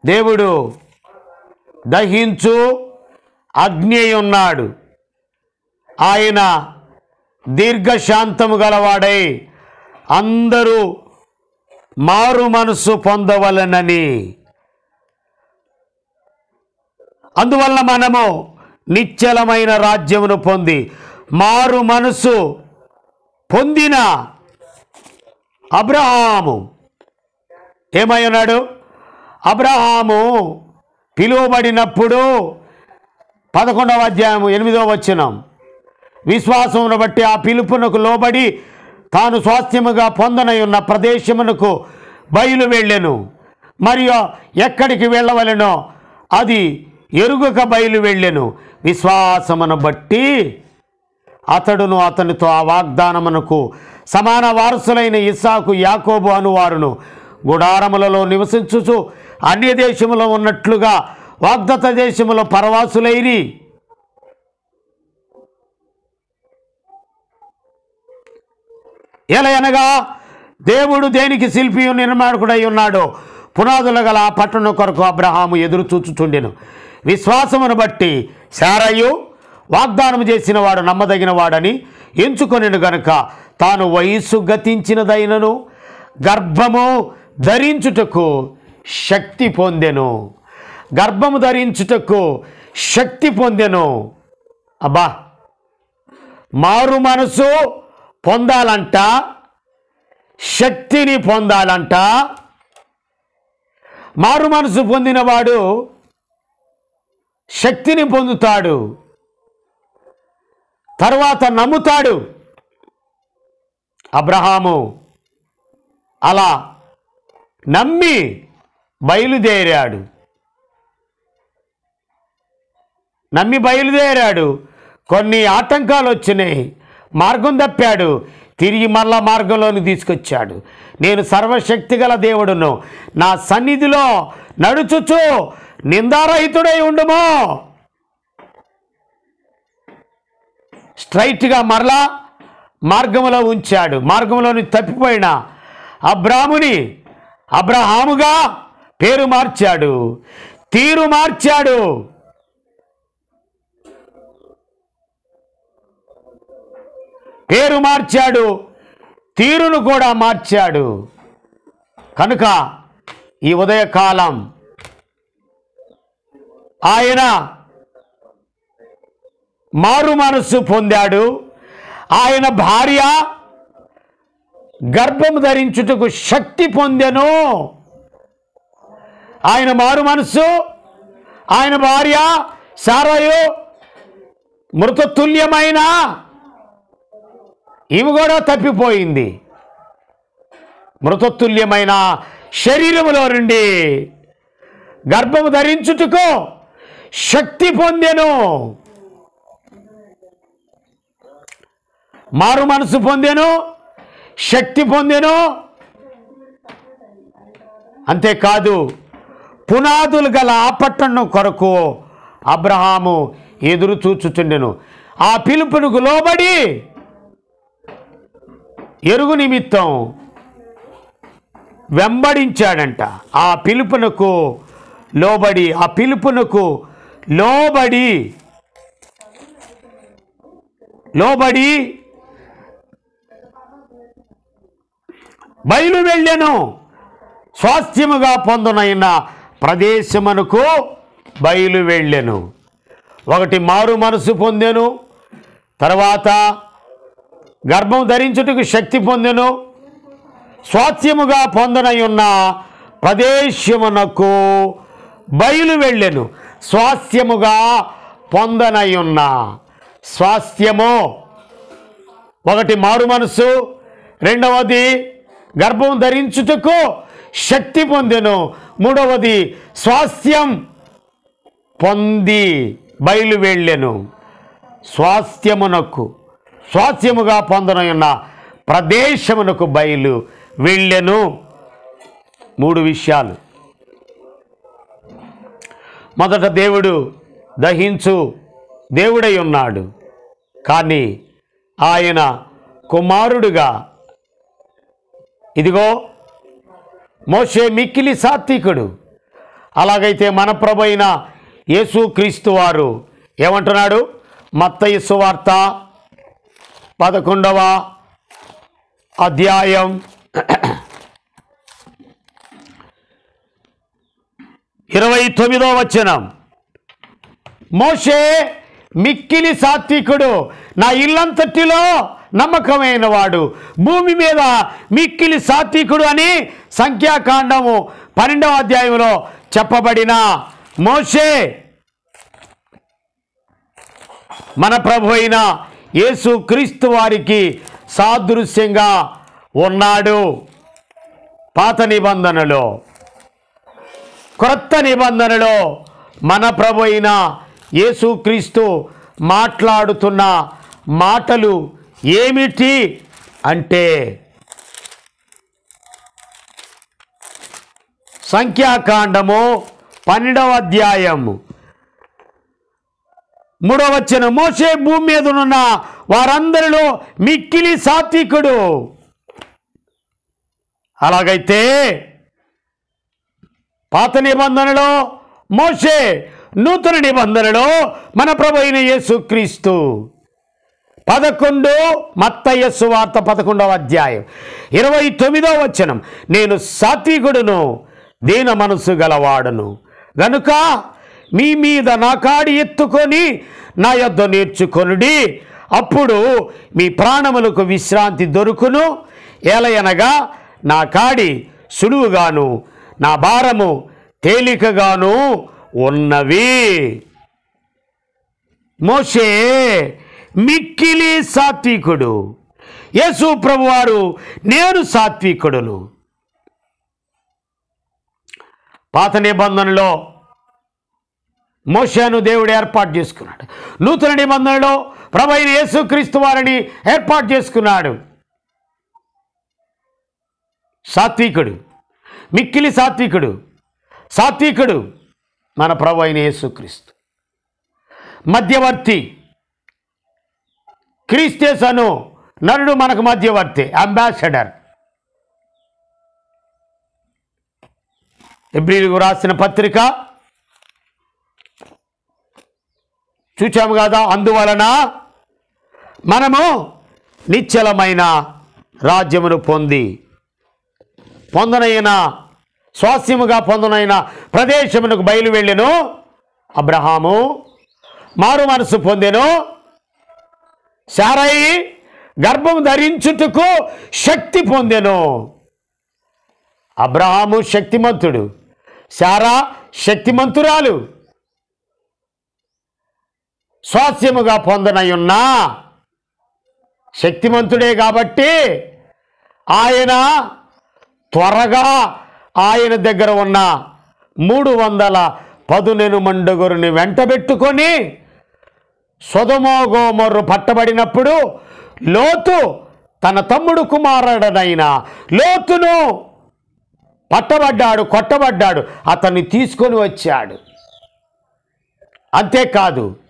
దేవుడు దహించు అగ్ని అయి ఉన్నాడు ఆయన దీర్ఘశాంతము గలవాడై అందరూ మారు మనసు పొందవలనని అందువల్ల మనము నిశ్చలమైన రాజ్యమును పొంది మారు మనసు పొందిన అబ్రహాము ఏమై ఉన్నాడు అబ్రహాము పిలువబడినప్పుడు పదకొండవ అధ్యాయము ఎనిమిదవ వచనం విశ్వాసమును బట్టి ఆ పిలుపునకు లోబడి తాను స్వాస్థ్యముగా పొందనై ఉన్న ప్రదేశమునకు బయలు వెళ్ళెను మరియు ఎక్కడికి వెళ్ళవలెనో అది ఎరుగక బయలు వెళ్ళెను విశ్వాసమును బట్టి అతడును అతనితో ఆ వాగ్దానమునకు సమాన వారసులైన ఇస్సాకు యాకోబు అనువారును గుడారములలో నివసించుచు అన్య దేశములో ఉన్నట్లుగా వాగ్దత దేశములో పరవాసులైరి ఎలయనగా దేవుడు దేనికి శిల్పియు నిర్మాణకుడై ఉన్నాడో పునాదుల గల ఆ పట్టణం కొరకు అబ్రహాము ఎదురు చూచుచుండెను విశ్వాసమును బట్టి శారయ్యు వాగ్దానం చేసిన వాడు నమ్మదగిన వాడని ఎంచుకొనిను గనుక తాను వయస్సు గతించినదైనను గర్భము ధరించుటకు శక్తి పొందెను గర్భము ధరించుటకు శక్తి పొందెను అబ్బా మారు మనసు పొందాలంట శక్తిని పొందాలంట మారు మనసు పొందినవాడు శక్తిని పొందుతాడు తర్వాత నమ్ముతాడు అబ్రహాము అలా నమ్మి బయలుదేరాడు నమ్మి బయలుదేరాడు కొన్ని ఆటంకాలు వచ్చినాయి మార్గం తప్పాడు తిరిగి మళ్ళా మార్గంలోని తీసుకొచ్చాడు నేను సర్వశక్తి గల దేవుడును నా సన్నిధిలో నడుచుచు నిందారహితుడై ఉండుమో స్ట్రైట్గా మరలా మార్గంలో ఉంచాడు మార్గంలోని తప్పిపోయిన అబ్రాముని అబ్రహాముగా పేరు మార్చాడు తీరు మార్చాడు పేరు మార్చాడు తీరును కూడా మార్చాడు కనుక ఈ ఉదయకాలం ఆయన మారు మనస్సు పొందాడు ఆయన భార్య గర్భము ధరించుటకు శక్తి పొందెను ఆయన మారు మనస్సు ఆయన భార్య సారయు మృతతుల్యమైన ఈమె కూడా తప్పిపోయింది మృతతుల్యమైన శరీరములో నుండి గర్భము ధరించుటకు శక్తి పొందెను మారు మనసు పొందెను శక్తి పొందెను అంతేకాదు పునాదులు గల ఆ పట్టణం కొరకు అబ్రహాము ఎదురు చూచుచుండెను ఆ పిలుపునకు లోబడి ఎరుగు నిమిత్తం వెంబడించాడంట ఆ పిలుపునకు లోబడి ఆ పిలుపునకు లోబడి లోబడి బయలు వెళ్ళెను స్వాస్థ్యముగా పొందనైన ప్రదేశమునకు బయలు వెళ్ళెను ఒకటి మారు మనసు పొందెను తర్వాత గర్భం ధరించుటకు శక్తి పొందెను స్వాస్థ్యముగా పొందనై ఉన్న ప్రదేశమునకు బయలు వెళ్ళెను స్వాస్థ్యముగా పొందనై ఉన్న స్వాస్థ్యము ఒకటి మారు మనసు రెండవది గర్భం ధరించుటకు శక్తి పొందెను మూడవది స్వాస్థ్యం పొంది బయలు వెళ్ళెను స్వాస్థ్యమునకు స్వాస్థ్యముగా పొందనున్న ప్రదేశమునకు బయలు వెళ్ళెను మూడు విషయాలు మొదట దేవుడు దహించు దేవుడై ఉన్నాడు కానీ ఆయన కుమారుడుగా ఇదిగో మోషే మిక్కిలి సాత్వికుడు అలాగైతే మన ప్రభు అయిన యేసుక్రీస్తు వారు ఏమంటున్నాడు మత్తయి సువార్త పదకొండవ అధ్యాయం ఇరవై తొమ్మిదో వచనం మోషే మిక్కిలి సాత్వికుడు నా ఇల్లంతటిలో నమ్మకమైన వాడు భూమి మీద మిక్కిలి సాత్వికుడు అని సంఖ్యాకాండము పన్నెండవ అధ్యాయంలో చెప్పబడిన మోషే మన ప్రభు అయిన యేసు క్రీస్తు వారికి సాదృశ్యంగా ఉన్నాడు పాత నిబంధనలో క్రొత్త నిబంధనలో మన ప్రభు అయిన యేసుక్రీస్తు మాట్లాడుతున్న మాటలు ఏమిటి అంటే సంఖ్యాకాండము పన్నెండవ అధ్యాయము మూడవ వచ్చిన మోసే భూమి మీద ఉన్న వారందరిలో మిక్కిలి సాత్వికుడు అలాగైతే పాత నిబంధనలో మోషే నూతన నిబంధనలో మన ప్రభు అయిన యేసుక్రీస్తు పదకొండు మత్తయ్య సువార్త పదకొండవ అధ్యాయం ఇరవై తొమ్మిదవ వచనం నేను సాత్వికుడును దీన మనసు గలవాడును గనుక మీ మీద నా కాడి ఎత్తుకొని నా యొద్ద నేర్చుకొనుడి అప్పుడు మీ ప్రాణములకు విశ్రాంతి దొరుకును ఏలయనగా నా కాడి సులువుగాను నా భారము తేలికగాను ఉన్నవి మోషే మిక్కిలి సాత్వికుడు యేసు ప్రభువారు నేను సాత్వికుడును పాత నిబంధనలో మోషేను దేవుడు ఏర్పాటు చేసుకున్నాడు నూతన నిబంధనలో ప్రభు అయిన యేసుక్రీస్తు వారిని ఏర్పాటు చేసుకున్నాడు సాత్వికుడు మిక్కిలి సాత్వికుడు సాత్వికుడు మన ప్రభు అయిన యేసుక్రీస్తు మధ్యవర్తి క్రీస్తేసను నరుడు మనకు మధ్యవర్తి అంబాసడర్ ఎబ్రిలకు రాసిన పత్రిక చూచాము కదా అందువలన మనము నిశ్చలమైన రాజ్యమును పొంది పొందనైన స్వాస్యముగా పొందనైన ప్రదేశమునకు బయలు వెళ్ళెను అబ్రహాము మారు మనసు పొందెను శారయి గర్భం ధరించుటకు శక్తి పొందెను అబ్రహాము శక్తిమంతుడు శారా శక్తిమంతురాలు స్వాస్యముగా పొందనయున్నా శక్తిమంతుడే కాబట్టి ఆయన త్వరగా ఆయన దగ్గర ఉన్న మూడు వందల పదునెను మండుగురిని వెంటబెట్టుకొని సొదమోగోమర్రు పట్టబడినప్పుడు లోతు తన తమ్ముడు కుమారుడనైన లోతును పట్టబడ్డాడు కొట్టబడ్డాడు అతన్ని తీసుకొని వచ్చాడు అంతేకాదు